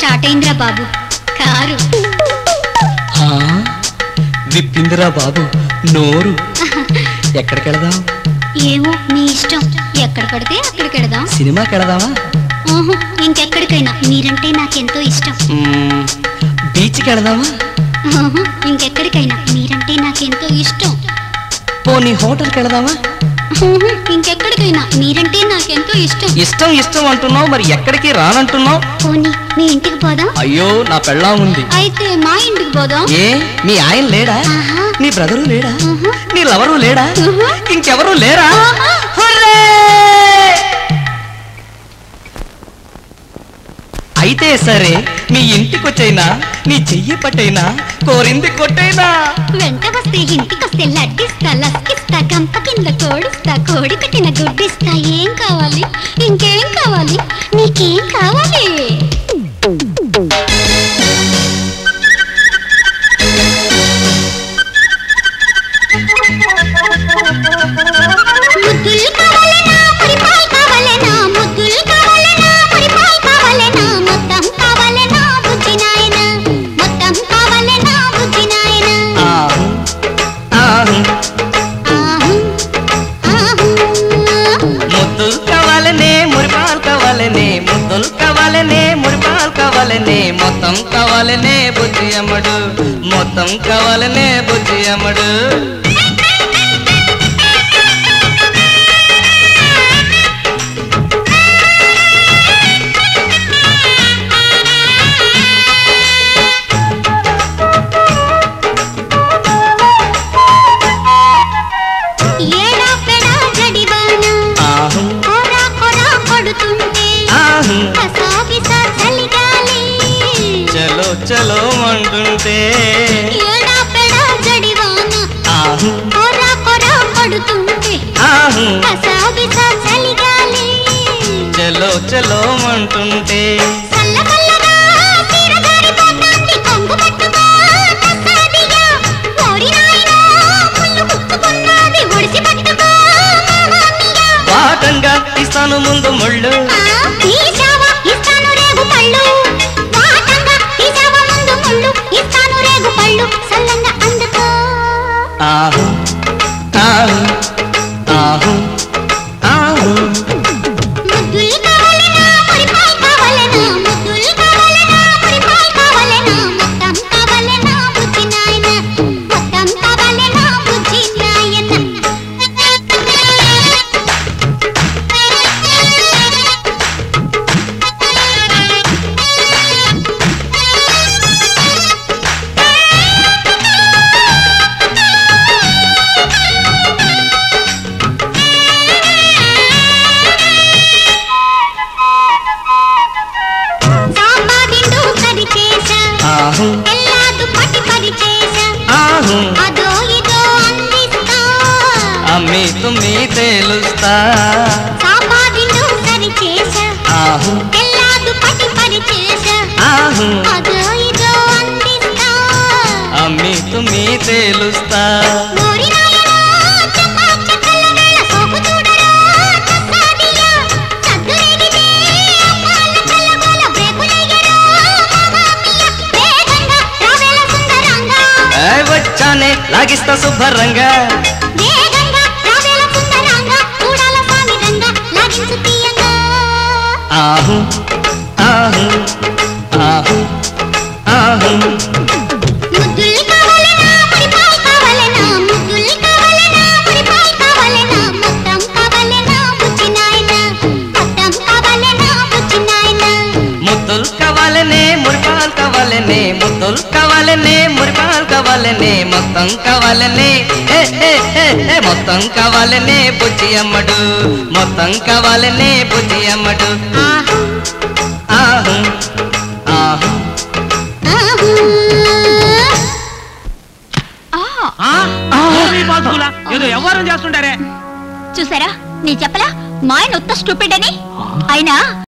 Start అయిందిరా బాబు car ఆ, విప్పిందిరా బాబు నోరు ఎక్కడికి వెళదాం ఏమో మీ ఇష్టం ఎక్కడ పడితే అక్కడికి వెడదాం సినిమాకి వెళదామా ఊహు, ఇంకెక్కడికైనా మీరంటే నాకెంతో ఇష్టం మ్మ్, బీచ్కి వెళదామా ఊహు, ఇంకెక్కడికైనా మీరంటే నాకెంతో ఇష్టం పోనీ హోటల్కి వెళదామా ఊహు, ఇంకెక్కడికైనా మీరంటే నాకెంతో ఇష్టం ఇష్టం ఇష్టం అంటున్నావు మరి ఎక్కడికి రానంటున్నావు పోనీ మీ ఇంటికి పోదాం అయ్యో నా పెళ్ళాం ఉంది అయితే మా ఇంటికి పోదాం ఏ మీ ఆయన లేడా ఆహా. నీ బ్రదరు లేడా ఊహు. నీ లవరు లేడా ఊహు. ఇంకెవరు లేరా ఆహా. హుర్రే! అయితే సరే మీ ఇంటికొచ్చైనా నీ చెయ్యి పట్టైనా కోరింది కొట్టైనా వెంట వస్తే ఇంటికొస్తే లడ్డిస్తా లస్కిస్తా గంప కింద కోడిస్తా కోడి పెట్టిన గుడ్డిస్తా ఏం కావాలి ఇంకేం కావాలి నీకేం కావాలి ముద్దులు కావాలనా పరిపాల్ కావాలనా ముద్దులు కావాలనా పరిపాల్ కావాలనా మొత్తం కావాలనా బుజ్జి నాయన మొత్తం కావాలనా బుజ్జి నాయన ఆహు, ఆహు, ఆహు, ఆహు. ముద్దులు కావాలనే మురిపాలు కావాలనే ముద్దులు కావాలనే మురిపాలు కావాలనే మొత్తం కావాలనే బుజ్జి అమ్మడు మొత్తం కావాలనే బుజ్జి అమ్మడు ఏడా పెడా జడివాన ఆహు కొరా కొరా కొడుతుంటే ఆహు కసాబిసా చలిగాలి చలో చలో అంటుంటే ఏడా పెడా జడివాన ఆహు కొరా కొరా కొడుతుంటే ఆహు కసాబిసా చలిగాలి చలో చలో అంటుంటే చల్లచల్లగా చీర జారిపోతాంది, కొంగు పట్టుకో, కసాదిగా. ఓరి నాయనా, ముళ్ళు గుచ్చుకున్నది, ఒడిసి పట్టుకో, మామయ్య. వాటంగా ఇస్తాను ముందు ముళ్ళు ఆ, తీశావా, ఇస్తాను రేగు పళ్ళు. వాటంగా తీశావా ముందు ముళ్ళు, ఇస్తాను రేగు పళ్ళు. చల్లంగా అందుకో. ఆహు ఆహు ఆహు ఆహు ముద్దులు కావాలనా, మురిపాలు కావాలనా, ముద్దులు కావాలనా, మురిపాలు కావాలనా, మొత్తం కావాలనా, బుజ్జి నాయన, మొత్తం కావాలనా, బుజ్జి నాయన. సాంబాదిండు సరిచేశా, ఆహు ఎల్లాదు పట్టి పరిచేశా, ఆహు అదో ఇదో అందిస్తా. అమ్మి తుమ్మి తేలుస్తా సాంబాదిండు సరిచేశా, ఆహు ఎల్లాదు పట్టి పరిచేశా, ఆహు అదో ఇదో అందిస్తా. అమ్మి తుమ్మి తేలుస్తా ఓరి నాయనా, చెమ్మా చెక్కల వేళ సోకు చూడరా, కసాదియా. సద్దు రేగితే అమ్మాల కళ్ళగోల బ్రేకులెయ్యరా, మహామియ. వేగంగా రావేల సుందరంగా. ఏయ్ వచ్చానే లాగిస్తా శుభ్రంగా వేగంగా రావేల సుందరంగా. చూడాల స్వామి రంగా, లాగించు తీయంగా. ఆహు ఆహు ఆహు ఆహు ముద్దులు కావాలనా, మురిపాలు కావాలనా, ముద్దులు కావాలనా, మురిపాలు కావాలనా, మొత్తం కావాలనా, బుజ్జి నాయనా, మొత్తం కావాలనా, బుజ్జి నాయనా. ముద్దులు కావాలనే మురిపాలు కావాలనే ముద్దులు కావాలనే మురిపాలు కావాలనే మొత్తం కావాలనే ఏ, ఏ, ఏ, ఏ, మొత్తం కావాలనే బుజ్జి అమ్మడు మొత్తం కావాలనే బుజ్జి అమ్మడు ఆహా, ఆహు ఆహు ఆహా. ఆ? ఏమీ బాధువులా? ఏదో వ్యవహారం చేస్తుంటారే చూసారా నీ చెప్పలా మా ఆయన ఉత్త స్టూపిడ్ అని అయినా